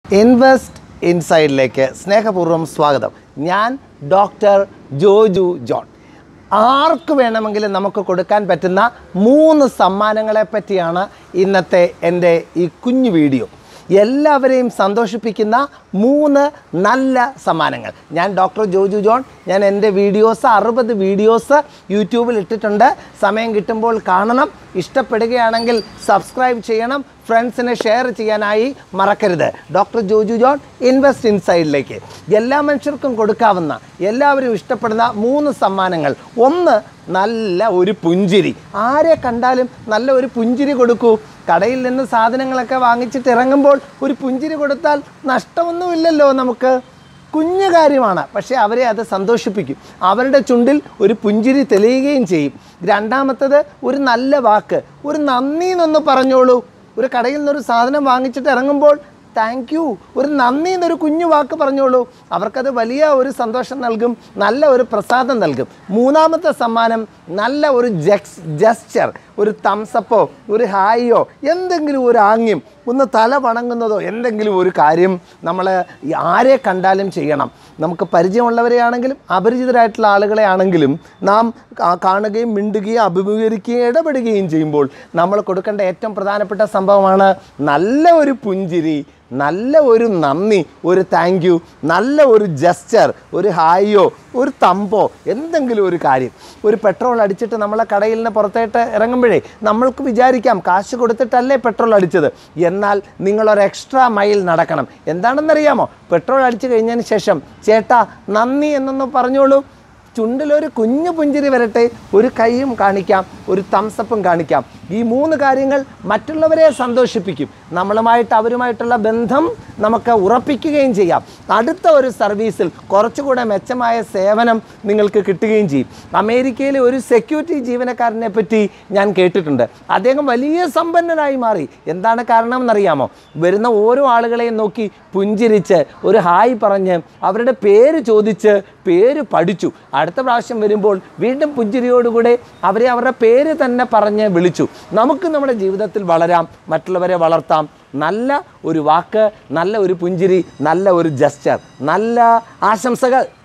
invest ഇൻസൈഡിലേക്ക് സ്നേഹപൂർവ്വം സ്വാഗതം ഞാൻ ഡോക്ടർ ജോജു ജോൺ ആർക്ക് വേണമെങ്കിലും നമുക്ക് കൊടുക്കാൻ പറ്റുന്ന മൂന്ന് സമ്മാനങ്ങളെ പറ്റിയാണ് ഇന്നത്തെ എൻ്റെ ഈ കുഞ്ഞു വീഡിയോ എല്ലാവരെയും സന്തോഷിപ്പിക്കുന്ന മൂന്ന് നല്ല സമ്മാനങ്ങൾ ഞാൻ ഡോക്ടർ ജോജു ജോൺ ഞാൻ എൻ്റെ വീഡിയോസ് അറുപത് വീഡിയോസ് യൂട്യൂബിൽ ഇട്ടിട്ടുണ്ട് സമയം കിട്ടുമ്പോൾ കാണണം ഇഷ്ടപ്പെടുകയാണെങ്കിൽ സബ്സ്ക്രൈബ് ചെയ്യണം ഫ്രണ്ട്സിനെ ഷെയർ ചെയ്യാനായി മറക്കരുത് ഡോക്ടർ ജോജു ജോൺ ഇൻവെസ്റ്റ് ഇൻസൈഡിലേക്ക് എല്ലാ മനുഷ്യർക്കും കൊടുക്കാവുന്ന എല്ലാവരും ഇഷ്ടപ്പെടുന്ന മൂന്ന് സമ്മാനങ്ങൾ ഒന്ന് നല്ല ഒരു പുഞ്ചിരി ആരെ കണ്ടാലും നല്ല ഒരു പുഞ്ചിരി കൊടുക്കൂ കടയിൽ നിന്ന് സാധനങ്ങളൊക്കെ വാങ്ങിച്ചിട്ട് ഇറങ്ങുമ്പോൾ ഒരു പുഞ്ചിരി കൊടുത്താൽ നഷ്ടമൊന്നുമില്ലല്ലോ നമുക്ക് കുഞ്ഞു കാര്യമാണ് പക്ഷേ അവരെ അത് സന്തോഷിപ്പിക്കും അവരുടെ ചുണ്ടിൽ ഒരു പുഞ്ചിരി തെളിയുകയും ചെയ്യും രണ്ടാമത്തത് ഒരു നല്ല വാക്ക് ഒരു നന്ദി എന്നൊന്ന് പറഞ്ഞോളൂ ഒരു കടയിൽ നിന്നൊരു സാധനം വാങ്ങിച്ചിട്ട് ഇറങ്ങുമ്പോൾ താങ്ക് യു ഒരു നന്ദി എന്നൊരു കുഞ്ഞു വാക്ക് പറഞ്ഞോളൂ അവർക്കത് വലിയ ഒരു സന്തോഷം നൽകും നല്ല ഒരു പ്രസാദം നൽകും മൂന്നാമത്തെ സമ്മാനം നല്ല ഒരു ജക്സ് ജസ്ചർ ഒരു തംസപ്പോ ഒരു ഹായിയോ എന്തെങ്കിലും ഒരു ആംഗ്യം ഒന്ന് തല വണങ്ങുന്നതോ എന്തെങ്കിലും ഒരു കാര്യം നമ്മൾ ആരെ കണ്ടാലും ചെയ്യണം നമുക്ക് പരിചയമുള്ളവരെയാണെങ്കിലും അപരിചിതരായിട്ടുള്ള ആളുകളെ ആണെങ്കിലും നാം കാ- കാണുകയും മിണ്ടുകയും അഭിമുഖീകരിക്കുകയും ഇടപെടുകയും ചെയ്യുമ്പോൾ നമ്മൾ കൊടുക്കേണ്ട ഏറ്റവും പ്രധാനപ്പെട്ട സംഭവമാണ് നല്ല ഒരു പുഞ്ചിരി നല്ല ഒരു നന്ദി ഒരു താങ്ക് യു നല്ല ഒരു ജസ്ചർ ഒരു ഹായോ ഒരു തമ്പോ എന്തെങ്കിലും ഒരു കാര്യം ഒരു പെട്രോൾ അടിച്ചിട്ട് നമ്മളെ കടയിൽ നിന്ന് പുറത്തേട്ട് ഇറങ്ങുമ്പോഴേ നമ്മൾക്ക് വിചാരിക്കാം കാശ് കൊടുത്തിട്ടല്ലേ പെട്രോൾ അടിച്ചത് എന്നാൽ നിങ്ങളൊരു എക്സ്ട്രാ മൈൽ നടക്കണം എന്താണെന്നറിയാമോ പെട്രോൾ അടിച്ചു കഴിഞ്ഞതിന് ശേഷം ചേട്ടാ നന്ദി എന്നൊന്ന് പറഞ്ഞോളൂ ചുണ്ടിലൊരു കുഞ്ഞു പുഞ്ചിരി വരട്ടെ ഒരു കൈയും കാണിക്കാം ഒരു തംസപ്പും കാണിക്കാം ഈ മൂന്ന് കാര്യങ്ങൾ മറ്റുള്ളവരെ സന്തോഷിപ്പിക്കും നമ്മളുമായിട്ട് അവരുമായിട്ടുള്ള ബന്ധം നമുക്ക് ഉറപ്പിക്കുകയും ചെയ്യാം അടുത്ത ഒരു സർവീസിൽ കുറച്ചുകൂടെ മെച്ചമായ സേവനം നിങ്ങൾക്ക് കിട്ടുകയും ചെയ്യും അമേരിക്കയിലെ ഒരു സെക്യൂരിറ്റി ജീവനക്കാരനെ പറ്റി ഞാൻ കേട്ടിട്ടുണ്ട് അദ്ദേഹം വലിയ സമ്പന്നനായി മാറി എന്താണ് കാരണം എന്നറിയാമോ വരുന്ന ഓരോ ആളുകളെയും നോക്കി പുഞ്ചിരിച്ച് ഒരു ഹായ് പറഞ്ഞ് അവരുടെ പേര് ചോദിച്ച് പേര് പഠിച്ചു അടുത്ത പ്രാവശ്യം വരുമ്പോൾ വീണ്ടും പുഞ്ചിരിയോടുകൂടെ അവരെ അവരുടെ പേര് തന്നെ പറഞ്ഞ് വിളിച്ചു നമുക്ക് നമ്മുടെ ജീവിതത്തിൽ വളരാം മറ്റുള്ളവരെ വളർത്താം നല്ല ഒരു വാക്ക് നല്ല ഒരു പുഞ്ചിരി നല്ല ഒരു ജസ്റ്റർ നല്ല ആശംസകൾ